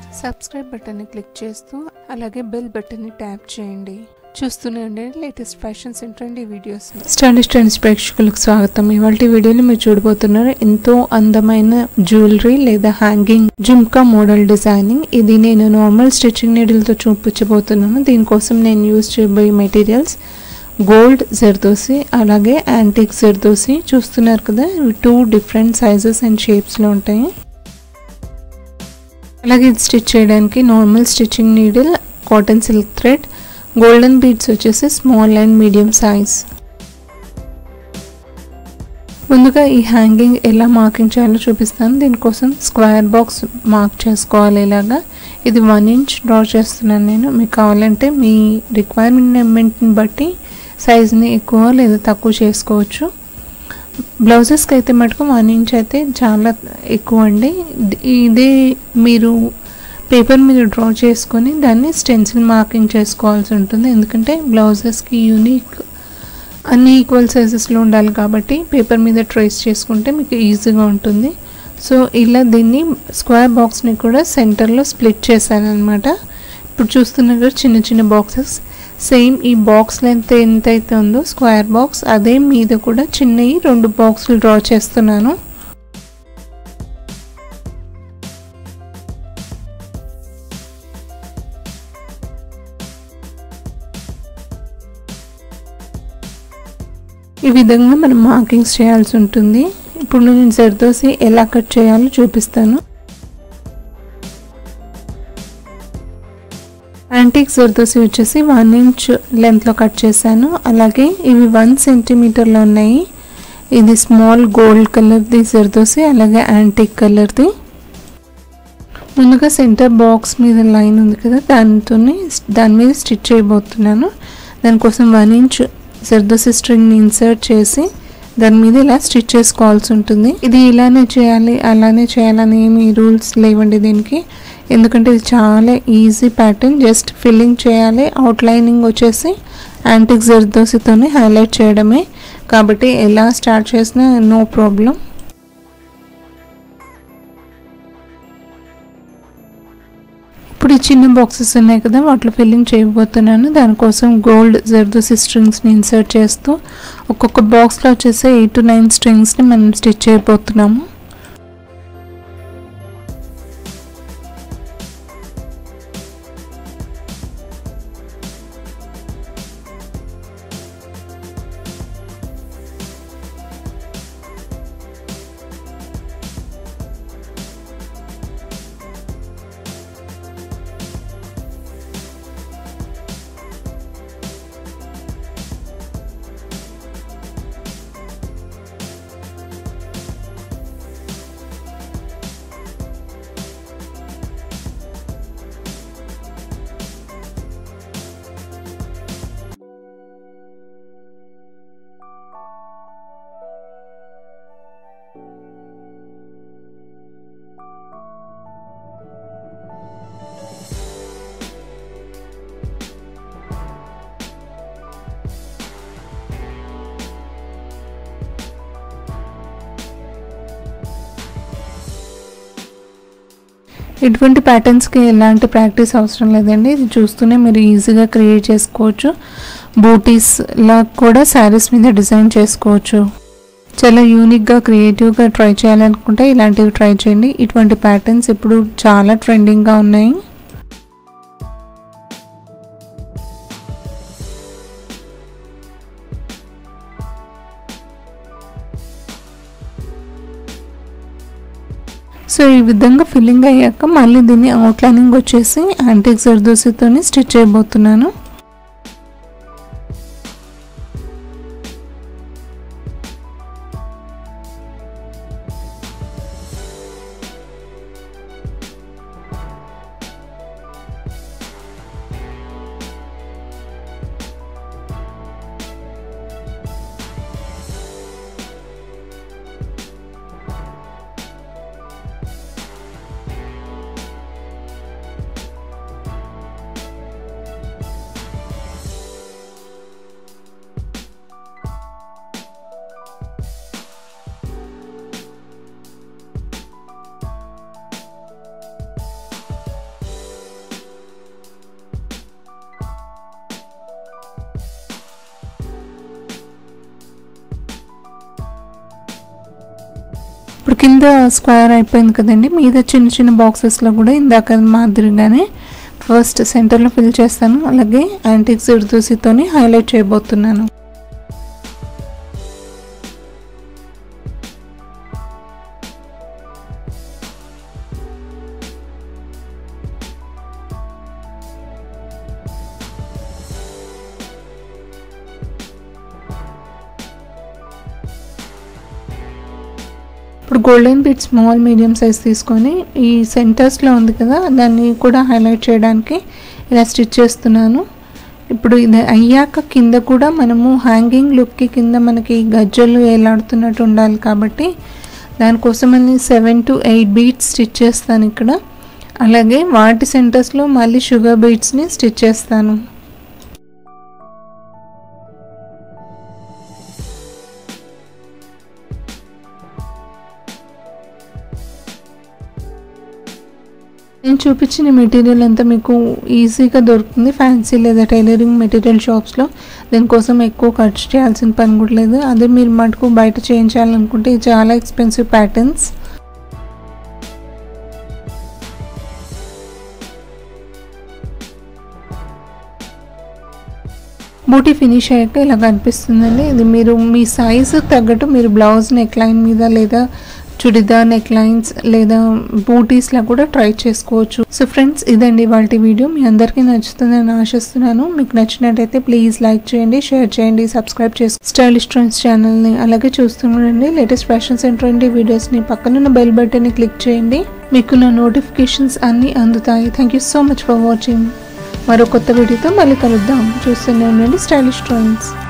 subscribe బటన్ని click చేస్తూ అలాగే బెల్ బటన్ని ట్యాప్ చేయండి చూస్తూనే ఉండండి latest fashions and trendy videos స్టడీ స్టడీస్ ప్రేక్షకులకు స్వాగతం ఇవాళ వీడియోలో మీరు చూడబోతున్నారు ఎంతో అందమైన జ్యువెలరీ లేదా హ్యాంగింగ్ జుమ్కా మోడల్ డిజైనింగ్ ఇది నేను నార్మల్ స్టిచ్చింగ్ నీడిల్తో చూపించబోతున్నాను దీనికోసం నేను యూజ్ చేయబోయే మెటీరియల్స్ గోల్డ్ జర్దోసి అలాగే యాంటిక్ జర్దోసి చూస్తున్నారు కదా ఇవి టూ డిఫరెంట్ సైజెస్ అండ్ షేప్స్లో ఉంటాయి అలాగే ఇది స్టిచ్ చేయడానికి normal stitching needle cotton silk thread golden beads వచ్చేసి స్మాల్ అండ్ మీడియం సైజ్ ముందుగా ఈ హ్యాంగింగ్ ఎలా మార్కింగ్ చేయాలో చూపిస్తాను దీనికోసం స్క్వేర్ బాక్స్ మార్క్ చేసుకోవాలి ఇలాగా ఇది వన్ ఇంచ్ డ్రా చేస్తున్నాను నేను మీకు కావాలంటే మీ రిక్వైర్మెంట్ని బట్టి సైజ్ని ఎక్కువ లేదా తక్కువ చేసుకోవచ్చు బ్లౌజెస్కి అయితే మటుకు వన్ ఇంచ్ అయితే చాలా ఎక్కువ అండి ఇదే మీరు పేపర్ మీద డ్రా చేసుకొని దాన్ని స్టెన్సిల్ మార్కింగ్ చేసుకోవాల్సి ఉంటుంది ఎందుకంటే బ్లౌజెస్కి యూనిక్ అన్ని ఈక్వల్ సైజెస్లో ఉండాలి కాబట్టి పేపర్ మీద ట్రేస్ చేసుకుంటే మీకు ఈజీగా ఉంటుంది సో ఇలా దీన్ని స్క్వేర్ బాక్స్ని కూడా సెంటర్లో స్ప్లిట్ చేశాను అనమాట ఇప్పుడు చూస్తున్నారు చిన్న చిన్న బాక్సెస్ సేమ్ ఈ బాక్స్ లెంత్ ఎంతైతే ఉందో స్క్వేర్ బాక్స్ అదే మీద కూడా చిన్నవి రెండు బాక్సులు డ్రా చేస్తున్నాను ఈ విధంగా మనం మార్కింగ్స్ చేయాల్సి ఉంటుంది ఇప్పుడు నేను జర్దోసి ఎలా కట్ చేయాలో చూపిస్తాను యాంటిక్ జర్దోసి వచ్చేసి వన్ ఇంచ్ లెంత్లో కట్ చేశాను అలాగే ఇవి వన్ సెంటీమీటర్లో ఉన్నాయి ఇది స్మాల్ గోల్డ్ కలర్ది జర్దోసి అలాగే యాంటిక్ కలర్ది ముందుగా సెంటర్ బాక్స్ మీద లైన్ ఉంది కదా దానితో దాని మీద స్టిచ్ చేయబోతున్నాను దానికోసం వన్ ఇంచ్ జర్దోసి స్ట్రింగ్ని ఇన్సర్ట్ చేసి దాని మీద ఇలా స్టిచ్ చేసుకోవాల్సి ఉంటుంది ఇది ఇలానే చేయాలి అలానే చేయాలని ఏమి రూల్స్ లేవండి దీనికి ఎందుకంటే ఇది చాలా ఈజీ ప్యాటర్న్ జస్ట్ ఫిల్లింగ్ చేయాలి అవుట్లైనింగ్ వచ్చేసి యాంటిక్ జర్దోసితోనే హైలైట్ చేయడమే కాబట్టి ఎలా స్టార్ట్ చేసినా నో ప్రాబ్లం ఇప్పుడు ఈ చిన్న బాక్సెస్ ఉన్నాయి కదా వాటిలో ఫిల్లింగ్ చేయబోతున్నాను దానికోసం గోల్డ్ జర్దోసి స్ట్రింగ్స్ని ఇన్సర్ట్ చేస్తూ ఒక్కొక్క బాక్స్లో వచ్చేసి ఎయిట్ టు నైన్ స్ట్రింగ్స్ని మనం స్టిచ్ చేయబోతున్నాము ఇటువంటి ప్యాటర్న్స్కి ఎలాంటి ప్రాక్టీస్ అవసరం లేదండి ఇది చూస్తూనే మీరు ఈజీగా క్రియేట్ చేసుకోవచ్చు బూటీస్ లా కూడా శారీస్ మీద డిజైన్ చేసుకోవచ్చు చాలా యూనిక్గా క్రియేటివ్గా ట్రై చేయాలనుకుంటే ఇలాంటివి ట్రై చేయండి ఇటువంటి ప్యాటర్న్స్ ఇప్పుడు చాలా ట్రెండింగ్గా ఉన్నాయి సో ఈ విధంగా ఫిల్లింగ్ అయ్యాక మళ్ళీ దీన్ని అవుట్లైనింగ్ వచ్చేసి యాంటిక్ జర్దోసితోని స్టిచ్ చేయబోతున్నాను కింద స్క్వేర్ అయిపోయింది కదండి మీద చిన్న చిన్న బాక్సెస్లో కూడా ఇందాక మాదిరిగానే ఫస్ట్ సెంటర్లో ఫిల్ చేస్తాను అలాగే యాంటిక్ సిడ్దూసితోని హైలైట్ చేయబోతున్నాను ఇప్పుడు golden bead small medium size తీసుకొని ఈ సెంటర్స్లో ఉంది కదా దాన్ని కూడా హైలైట్ చేయడానికి ఇలా స్టిచ్ చేస్తున్నాను ఇప్పుడు ఇది అయ్యాక కింద కూడా మనము హ్యాంగింగ్ లుక్కి కింద మనకి గజ్జలు వేలాడుతున్నట్టు ఉండాలి కాబట్టి దానికోసం అని seven to eight beads stitch చేస్తాను ఇక్కడ అలాగే వాటి సెంటర్స్లో మళ్ళీ షుగర్ బీట్స్ని స్టిచ్ చేస్తాను నేను చూపించిన మెటీరియల్ అంతా మీకు ఈజీగా దొరుకుతుంది ఫ్యాన్సీ లేదా టైలరింగ్ మెటీరియల్ షాప్స్లో దీనికోసం ఎక్కువ ఖర్చు చేయాల్సిన పని కూడా లేదు అదే మీరు మటుకు బయట చేయించాలనుకుంటే ఇది చాలా ఎక్స్పెన్సివ్ ప్యాటర్న్స్ బూటీ ఫినిష్ అయ్యాక ఇలా కనిపిస్తుందండి ఇది మీరు మీ సైజు తగ్గట్టు మీరు బ్లౌజ్ నెక్ లైన్ మీద లేదా చుడిదార్ నెక్ లైన్స్ లేదా బూటీస్లా కూడా ట్రై చేసుకోవచ్చు సో ఫ్రెండ్స్ ఇదండి వాళ్ళ వీడియో మీ అందరికీ నచ్చుతుందని ఆశిస్తున్నాను మీకు నచ్చినట్టయితే ప్లీజ్ లైక్ చేయండి షేర్ చేయండి సబ్స్క్రైబ్ చేసి స్టైలిష్ ట్రెండ్స్ ఛానల్ని అలాగే చూస్తుండండి లేటెస్ట్ ఫ్యాషన్స్ అండ్ ట్రెండీ వీడియోస్ని పక్కనున్న బెల్ బటన్ని క్లిక్ చేయండి మీకు నా నోటిఫికేషన్స్ అన్నీ అందుతాయి thank you so much for watching మరో కొత్త వీడియోతో మళ్ళీ కలుద్దాం చూస్తూనే ఉండండి స్టైలిష్ ట్రెండ్స్